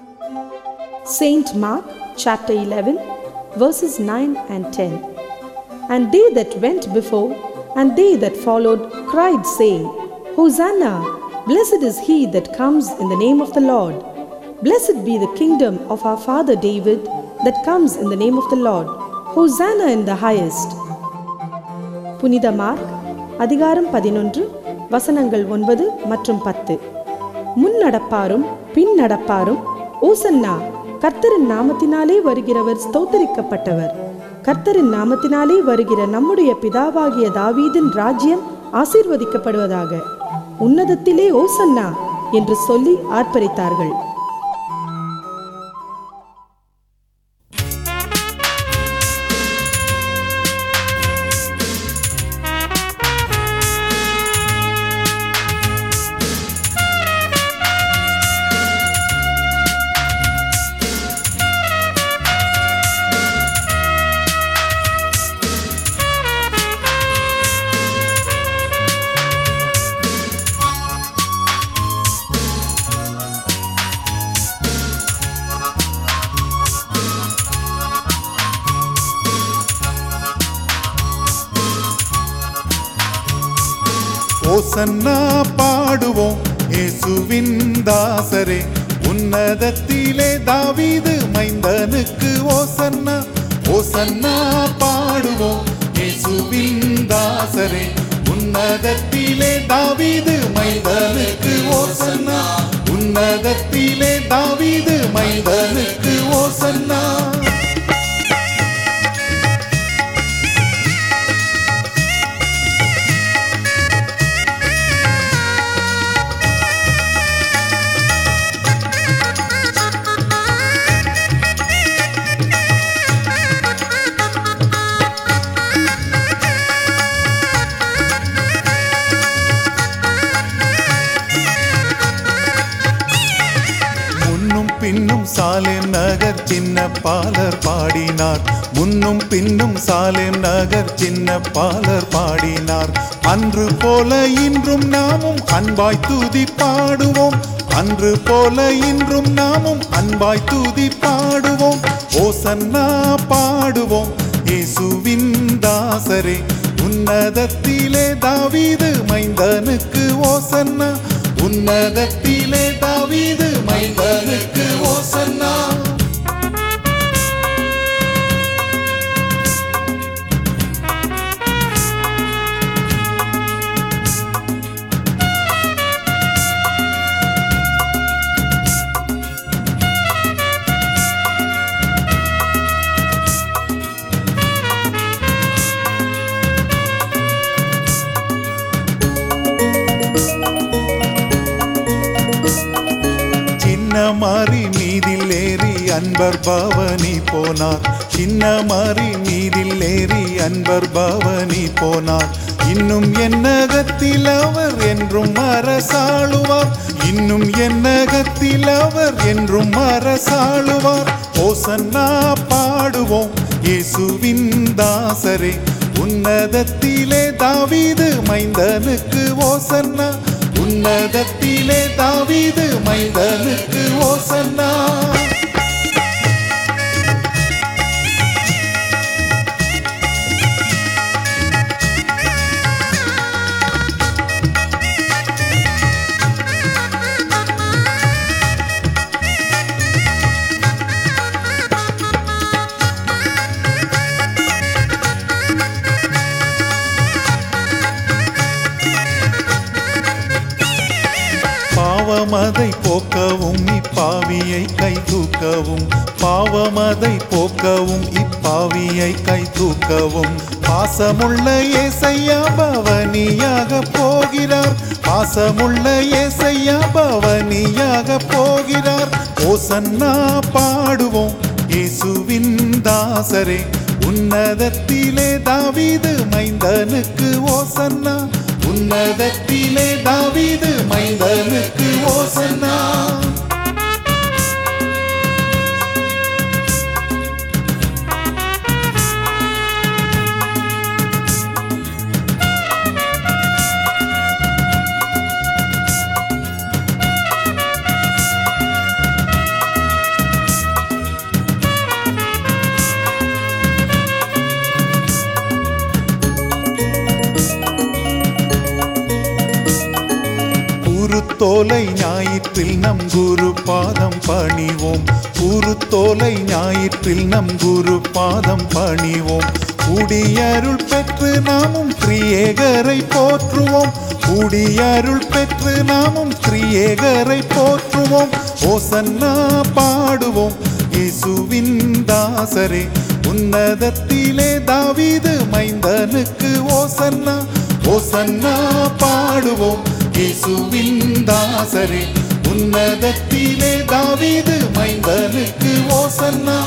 Saint Mark chapter 11, verses 9 and 10. And they that went before and they that followed cried, saying, Hosanna! Blessed is he that comes in the name of the Lord. Blessed be the kingdom of our father David that comes in the name of the Lord. Hosanna in the highest. புனித Mark அதிகாரம் பதினொன்று வசனங்கள் ஒன்பது மற்றும் பத்து முன் நடப்பாரும் பின் நடப்பாரும் ஓசன்னா கர்த்தரின் நாமத்தினாலே வருகிறவர் ஸ்தோத்தரிக்கப்பட்டவர் கர்த்தரின் நாமத்தினாலே வருகிற நம்முடைய பிதாவாகிய தாவீதின் ராஜ்யம் ஆசீர்வதிக்கப்படுவதாக உன்னதத்திலே ஓசன்னா என்று சொல்லி ஆர்ப்பரித்தார்கள் ஓசன்னா பாடுவோம் இயேசுவின் தாசரே உன்னதத்திலே தாவீது மைந்தனுக்கு ஓசன்னா ஓசன்னா பாடுவோம் இயேசுவின் தாசரே உன்னதத்திலே தாவீது மைந்தனுக்கு ஓசன்னா உன்னதத்திலே தாவீது மைந்தனுக்கு ஓசன்னா முன்னும் பின்னும் சாலேம் நகர் சின்ன பாலர் பாடினார் முன்னும் பின்னும் சாலேம் நகர் சின்ன பாலர் பாடினார் அன்று போல இன்றும் நாமும் அன்பாய் துதி பாடுவோம் அன்று போல இன்றும் நாமும் அன்பாய் துதி பாடுவோம் ஓசன்னா பாடுவோம் இயேசுவின் தாசரே உன்னதத்திலே தாவீது மைந்தனுக்கு ஓசன்னா உன்னதத்திலே தாவீது மைந்தனுக்கு ஓசன்னா சின்ன மாறி மீதில் ஏறி அன்பர் பவனி போனார் சின்ன மாறி மீதில் ஏறி அன்பர் பவனி போனார் இன்னும் என்னகத்தில் அவர் என்றும் அரசாளுவார் இன்னும் என்னகத்தில் அவர் என்றும் அரசாளுவார் ஓசன்னா பாடுவோம் இயேசுவின் தாசரே உன்னதத்திலே தாவீது மைந்தனுக்கு ஓசன்னா உன்னதத்திலே தாவீது மைந்தனுக்கு ஓசன்னா பாவமதை போக்கவும் இப்பாவியை கை தூக்கவும் பாவமதை போக்கவும் இப்பாவியை கை தூக்கவும் பாசமுள்ள ஏசையா பவனியாக போகிறார் பாசமுள்ள ஏசையா பவனியாக போகிறார் ஓசன்னா பாடுவோம் இயேசுவின் தாசரே உன்னதத்திலே தாவீது மைந்தனுக்கு ஓசன்னா உன்னதத்திலே தாவீது மைந்தனுக்கு ஓசன்னா உருத்தோலை ஞாயிற்றில் நம் குரு பாதம் பணிவோம் உருத்தோலை ஞாயிற்றில் நம் குரு பாதம் பணிவோம் குடியருள் பெற்று நாமும் திரியேகரை போற்றுவோம் குடியருள் பெற்று நாமும் திரியேகரை போற்றுவோம் ஓசன்னா பாடுவோம் இயேசுவின் தாசரே உன்னதத்திலே தாவீது மைந்தனுக்கு ஓசன்னா ஓசன்னா பாடுவோம் இயேசுவின் தாசரே உன்னதத்திலே தாவீது மைந்தனுக்கு ஓசன்னா